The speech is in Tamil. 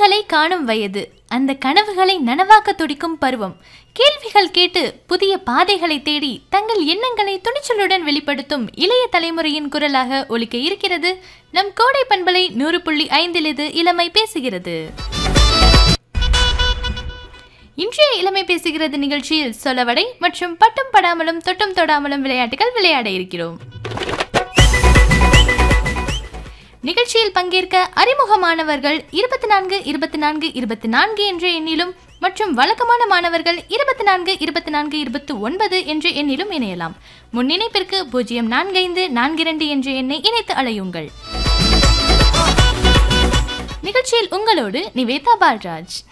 கனவுகளை காணும் வயது அந்த கனவுகளை நனவாக்க துடிக்கும் பருவம் கேள்விகள் கேட்டு புதிய பாதைகளை தேடி தங்கள் எண்ணங்களை துணிச்சலுடன் வெளிப்படுத்தும் இளைய தலைமுறையின் குரலாக ஒலிக்க இருக்கிறது நம் கோடை பண்பலை நூறு புள்ளி ஐந்தில் இது இளமை பேசுகிறது இன்றைய இளமை பேசுகிறது நிகழ்ச்சியில் சொலவடை மற்றும் பட்டும் படாமலும் தொட்டும் தொடாமலும் விளையாட்டுகள் விளையாட இருக்கிறோம் நிகழ்ச்சியில் பங்கேற்க அறிமுகமானவர்கள் இருபத்தி நான்கு இருபத்தி நான்கு இருபத்தி நான்கு என்ற எண்ணிலும் மற்றும் வழக்கமான மாணவர்கள் இருபத்தி நான்கு இருபத்தி நான்கு இருபத்தி ஒன்பது என்ற எண்ணிலும் இணையலாம் முன்னிணைப்பிற்கு பூஜ்ஜியம் நான்கு ஐந்து நான்கு இரண்டு என்ற எண்ணை இணைத்து அழையுங்கள் நிகழ்ச்சியில் உங்களோடு நிவேதா பால்ராஜ்